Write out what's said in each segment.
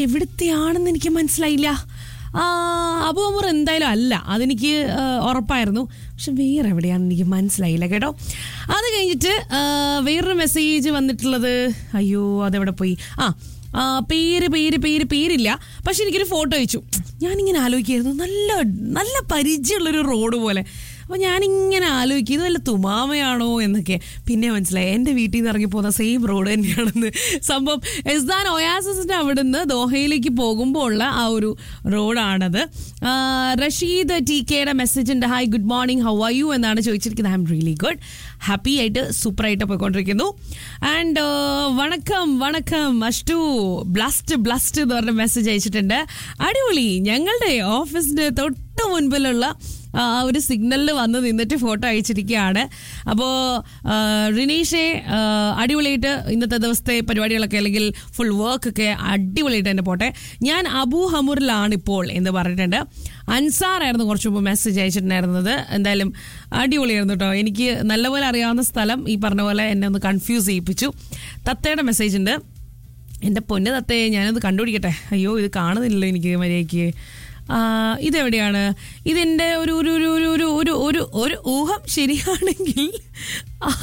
എവിടുത്തെയാണെന്ന് എനിക്ക് മനസ്സിലായില്ല ആ അബു അമർ എന്തായാലും അല്ല അതെനിക്ക് ആ, ഉറപ്പായിരുന്നു പക്ഷെ വേറെ എവിടെയാണെന്ന് എനിക്ക് മനസ്സിലായില്ല കേട്ടോ അത് കഴിഞ്ഞിട്ട് ആ, വേറൊരു മെസ്സേജ് വന്നിട്ടുള്ളത് അയ്യോ അതെവിടെ പോയി ആ ആ, പേര് പേര് പേര് പേരില്ല പക്ഷെ എനിക്കൊരു ഫോട്ടോ അയച്ചു ഞാനിങ്ങനെ ആലോചിക്കായിരുന്നു നല്ല നല്ല പരിചയമുള്ളൊരു റോഡ് പോലെ അപ്പോൾ ഞാനിങ്ങനെ ആലോചിക്കും ഇത് വല്ല തുമാമയാണോ എന്നൊക്കെ പിന്നെ മനസ്സിലായി എൻ്റെ വീട്ടിൽ നിന്ന് ഇറങ്ങി പോകുന്ന സെയിം റോഡ് തന്നെയാണെന്ന് സംഭവം എസ്ദാൻ ഒയാസിന്റെ അവിടെ നിന്ന് ദോഹയിലേക്ക് പോകുമ്പോൾ ഉള്ള ആ ഒരു റോഡാണത് ആ, റഷീദ് ടി കെയുടെ മെസ്സേജ് ഉണ്ട് hi good morning how are you എന്നാണ് ചോദിച്ചിരിക്കുന്നത് I'm really good happy ആയിട്ട് സൂപ്പർ ആയിട്ട് പോയിക്കൊണ്ടിരിക്കുന്നു ആൻഡ് വണക്കം വണക്കം അഷ്ടു ബ്ലസ്റ്റ് ബ്ലസ്റ്റ് എന്ന് പറഞ്ഞ മെസ്സേജ് അയച്ചിട്ടുണ്ട് അടിപൊളി ഞങ്ങളുടെ ഓഫീസിന്റെ തൊട്ട് മുൻപിലുള്ള ആ ഒരു സിഗ്നലിൽ വന്ന് നിന്നിട്ട് ഫോട്ടോ അയച്ചിരിക്കുകയാണ് അപ്പോൾ റിനീഷെ ആ, അടിപൊളിയായിട്ട് ഇന്നത്തെ ദിവസത്തെ പരിപാടികളൊക്കെ അല്ലെങ്കിൽ ഫുൾ വർക്ക് ഒക്കെ അടിപൊളിയായിട്ട് തന്നെ പോട്ടെ ഞാൻ അബു ഹമൂറിലാണ് ഇപ്പോൾ എന്ന് പറഞ്ഞിട്ടുണ്ട് അൻസാർ ആയിരുന്നു കുറച്ച് മുമ്പ് മെസ്സേജ് അയച്ചിട്ടുണ്ടായിരുന്നത് എന്തായാലും അടിപൊളിയായിരുന്നു കേട്ടോ എനിക്ക് നല്ലപോലെ അറിയാവുന്ന സ്ഥലം ഈ പറഞ്ഞ പോലെ എന്നെ ഒന്ന് കൺഫ്യൂസ് ചെയ്യിപ്പിച്ചു തത്തയുടെ മെസ്സേജ് ഉണ്ട് എൻ്റെ പൊന്ന് തത്തയെ ഞാനത് കണ്ടുപിടിക്കട്ടെ അയ്യോ ഇത് കാണുന്നില്ലല്ലോ എനിക്ക് മര്യാദയ്ക്ക് ആ, ഇതെവിടെയാണ് ഇതിൻ്റെ ഒരു ഒരു ഒരു ഒരു ഒരു ഒരു ഒരു ഒരു ഊഹം ശരിയാണെങ്കിൽ ആ,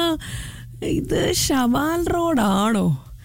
ഇത് ഷമാൽ റോഡാണോ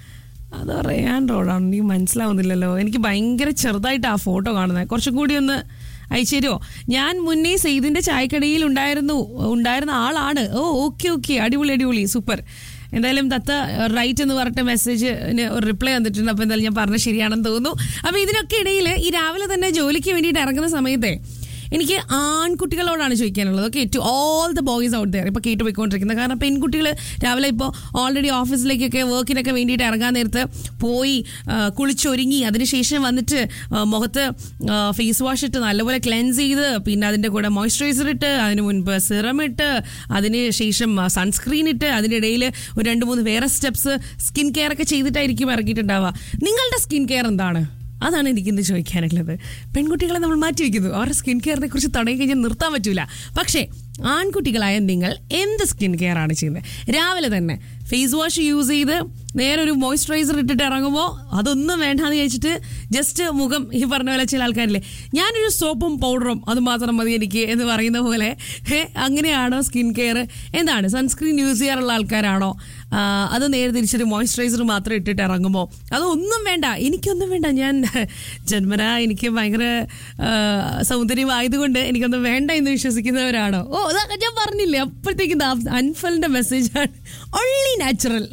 അത് റയാൻ റോഡാണ് എനിക്ക് മനസ്സിലാവുന്നില്ലല്ലോ എനിക്ക് ഭയങ്കര ചെറുതായിട്ട് ആ ഫോട്ടോ കാണുന്നത് കുറച്ചും കൂടി ഒന്ന് അയച്ചു തരുമോ ഞാൻ മുന്നേ സെയ്തിന്റെ ചായക്കടയിൽ ഉണ്ടായിരുന്നു ഉണ്ടായിരുന്ന ആളാണ് ഓ ഓക്കെ ഓക്കെ അടിപൊളി അടിപൊളി സൂപ്പർ എന്തായാലും തത്ത റൈറ്റ് എന്ന് പറഞ്ഞിട്ട് മെസ്സേജിന് ഒരു റിപ്ലൈ വന്നിട്ടുണ്ട് അപ്പോൾ എന്തായാലും ഞാൻ പറഞ്ഞ ശരിയാണെന്ന് തോന്നുന്നു അപ്പോൾ ഇതിനൊക്കെ ഇടയിൽ ഈ രാവിലെ തന്നെ ജോലിക്ക് വേണ്ടിയിട്ട് ഇറങ്ങുന്ന സമയത്തെ എനിക്ക് ആൺകുട്ടികളോടാണ് ചോദിക്കാനുള്ളത് okay to all the boys out there ഇപ്പോൾ കേട്ട് പോയിക്കൊണ്ടിരിക്കുന്നത് കാരണം പെൺകുട്ടികൾ രാവിലെ ഇപ്പോൾ ഓൾറെഡി ഓഫീസിലേക്കൊക്കെ വർക്കിനൊക്കെ വേണ്ടിയിട്ട് ഇറങ്ങാൻ നേരത്ത് പോയി ആ, കുളിച്ചൊരുങ്ങി അതിനുശേഷം വന്നിട്ട് ആ, മുഖത്ത് ഫേസ് വാഷ് ഇട്ട് നല്ലപോലെ ക്ലെൻസ് ചെയ്ത് പിന്നെ അതിൻ്റെ കൂടെ മോയ്സ്ചറൈസർ ഇട്ട് അതിന് മുൻപ് സിറം ഇട്ട് അതിന് ശേഷം സൺസ്ക്രീൻ ഇട്ട് അതിനിടയിൽ ഒരു രണ്ട് മൂന്ന് വേറെ സ്റ്റെപ്സ് സ്കിൻ കെയർ ഒക്കെ ചെയ്തിട്ടായിരിക്കും ഇറങ്ങിയിട്ടുണ്ടാവുക നിങ്ങളുടെ സ്കിൻ കെയർ എന്താണ് അതാണ് എനിക്കിന്ന് ചോദിക്കാനുള്ളത് പെൺകുട്ടികളെ നമ്മൾ മാറ്റി വയ്ക്കുന്നു അവരുടെ സ്കിൻ കെയറിനെ കുറിച്ച് തുടങ്ങി കഴിഞ്ഞാൽ നിർത്താൻ പറ്റൂല പക്ഷേ ആൺകുട്ടികളായ നിങ്ങൾ എന്ത് സ്കിൻ കെയർ ആണ് ചെയ്യുന്നത് രാവിലെ തന്നെ ഫേസ് വാഷ് യൂസ് ചെയ്ത് നേരെ ഒരു മോയ്സ്ചറൈസർ ഇട്ടിട്ട് ഇറങ്ങുമ്പോൾ അതൊന്നും വേണ്ടാന്ന് ചോദിച്ചിട്ട് ജസ്റ്റ് മുഖം ഈ പറഞ്ഞ പോലെ ചില ആൾക്കാരില്ലേ ഞാനൊരു സോപ്പും പൗഡറും അത് മാത്രം മതി എനിക്ക് എന്ന് പറയുന്ന പോലെ ഹേ, അങ്ങനെയാണോ സ്കിൻ കെയർ എന്താണ് സൺസ്ക്രീൻ യൂസ് ചെയ്യാറുള്ള ആൾക്കാരാണോ ആ, അത് നേരെ തിരിച്ചൊരു മോയ്സ്ചറൈസർ മാത്രം ഇട്ടിട്ട് ഇറങ്ങുമ്പോൾ അതൊന്നും വേണ്ട എനിക്കൊന്നും വേണ്ട ഞാൻ ജന്മന എനിക്ക് ഭയങ്കര ആ, സൗന്ദര്യമായതുകൊണ്ട് എനിക്കൊന്നും വേണ്ട എന്ന് വിശ്വസിക്കുന്നവരാണോ ഓ അതൊക്കെ ഞാൻ പറഞ്ഞില്ലേ അപ്പോഴത്തേക്കും അൻഫലിന്റെ മെസ്സേജാണ് ഒള്ളി നാച്ചുറൽ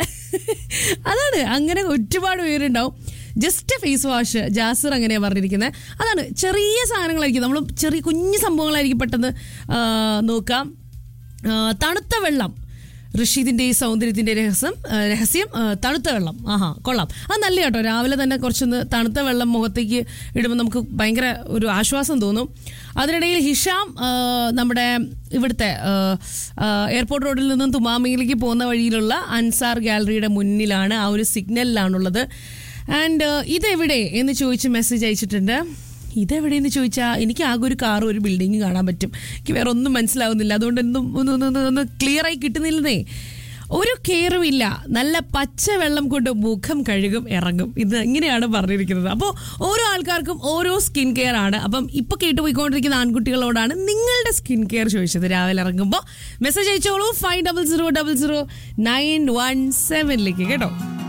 അതാണ് അങ്ങനെ ഒരുപാട് പേരുണ്ടാവും ജസ്റ്റ് ഫേസ് വാഷ് ജാസർ അങ്ങനെയാണ് പറഞ്ഞിരിക്കുന്നത് അതാണ് ചെറിയ സാധനങ്ങളായിരിക്കും നമ്മൾ ചെറിയ കുഞ്ഞു സംഭവങ്ങളായിരിക്കും പെട്ടെന്ന് ആ, നോക്കാം ആ, തണുത്ത വെള്ളം ഋഷിദിന്റെ ഈ സൗന്ദര്യത്തിന്റെ രഹസ്യം ആ, രഹസ്യം ആ, തണുത്ത വെള്ളം ആഹാ കൊള്ളാം അത് നല്ല കേട്ടോ രാവിലെ തന്നെ കുറച്ചൊന്ന് തണുത്ത വെള്ളം മുഖത്തേക്ക് ഇടുമ്പോൾ നമുക്ക് ഭയങ്കര ഒരു ആശ്വാസം തോന്നും അതിനിടയിൽ ഹിഷാം ആ, നമ്മുടെ ഇവിടുത്തെ ആ, ആ, എയർപോർട്ട് റോഡിൽ നിന്നും തുമാമയിലേക്ക് പോകുന്ന വഴിയിലുള്ള അൻസാർ ഗാലറിയുടെ മുന്നിലാണ് ആ ഒരു സിഗ്നലിലാണുള്ളത് ആൻഡ് ഇതെവിടെ എന്ന് ചോദിച്ച് മെസ്സേജ് അയച്ചിട്ടുണ്ട് ഇതെവിടെയെന്ന് ചോദിച്ചാൽ എനിക്ക് ആകെ ഒരു കാറും ഒരു ബിൽഡിംഗ് കാണാൻ പറ്റും എനിക്ക് വേറെ ഒന്നും മനസ്സിലാവുന്നില്ല അതുകൊണ്ട് ഒന്നും ഒന്ന് ഒന്ന് ഒന്ന് ഒന്ന് ക്ലിയർ ആയി കിട്ടുന്നില്ലെന്നേ ഒരു കെയറും ഇല്ല നല്ല പച്ച വെള്ളം കൊണ്ട് മുഖം കഴുകും ഇറങ്ങും ഇത് ഇങ്ങനെയാണ് പറഞ്ഞിരിക്കുന്നത് അപ്പോൾ ഓരോ ആൾക്കാർക്കും ഓരോ സ്കിൻ കെയർ ആണ് അപ്പം ഇപ്പൊ കേട്ടുപോയിക്കൊണ്ടിരിക്കുന്ന ആൺകുട്ടികളോടാണ് നിങ്ങളുടെ സ്കിൻ കെയർ ചോദിച്ചത് രാവിലെ ഇറങ്ങുമ്പോൾ മെസ്സേജ് അയച്ചോളൂ five double zero double zero nine one സെവനിലേക്ക് കേട്ടോ